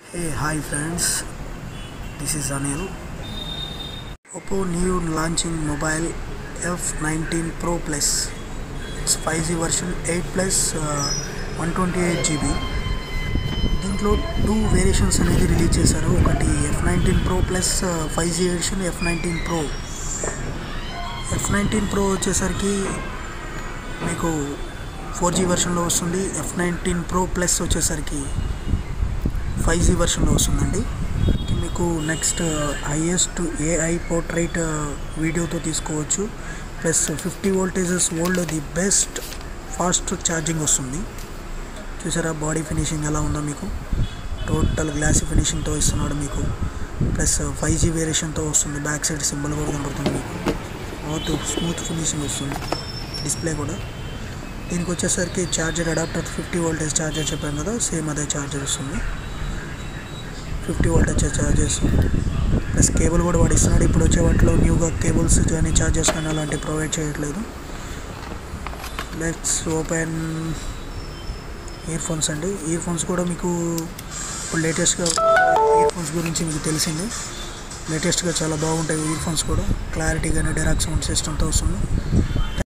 Hey, hi friends. This is Anil. Oppo new launching mobile F19 Pro Plus. It's 5G version 8 plus uh, 128 GB. దీంట్లో two variations అనేది release చేశారు ఒకటి F nineteen pro plus five G edition F nineteen pro F nineteen pro వచ్చేసరికి మీకు four G వెర్షన్లో వస్తుంది F nineteen pro plus వచ్చేసరికి five G వెర్షన్లో వస్తుందండి మీకు నెక్స్ట్ హైయెస్ట్ ఏఐ పోర్ట్రైట్ వీడియోతో తీసుకోవచ్చు plus fifty voltages old the best fast charging వస్తుంది చూసారా బాడీ ఫినిషింగ్ ఎలా ఉందో మీకు టోటల్ గ్లాసీ ఫినిషింగ్తో ఇస్తున్నాడు మీకు ప్లస్ ఫైవ్ జీ వేరియేషన్తో వస్తుంది బ్యాక్ సైడ్ సింబల్ కూడా కనబడుతుంది మీకు స్మూత్ స్మూత్ ఫినిషింగ్ వస్తుంది డిస్ప్లే కూడా దీనికి వచ్చేసరికి charger adapter fifty voltage charger చెప్పాను కదా సేమ్ అదే ఛార్జర్ వస్తుంది fifty voltage charges plus cable కూడా వాడు ఇస్తున్నాడు ఇప్పుడు వచ్చే వాటిలో న్యూగా కేబుల్స్ కానీ ఛార్జెస్ కానీ అలాంటివి ప్రొవైడ్ చేయట్లేదు లెట్స్ ఓపెన్ ఇయర్ ఫోన్స్ అండి ఇయర్ ఫోన్స్ కూడా మీకు ఇప్పుడు లేటెస్ట్గా ఇయర్ ఫోన్స్ గురించి మీకు తెలిసింది లేటెస్ట్గా చాలా బాగుంటాయి ఇయర్ ఫోన్స్ కూడా క్లారిటీ కానీ డైరాక్ట్ సౌండ్ సిస్టమ్తో వస్తుంది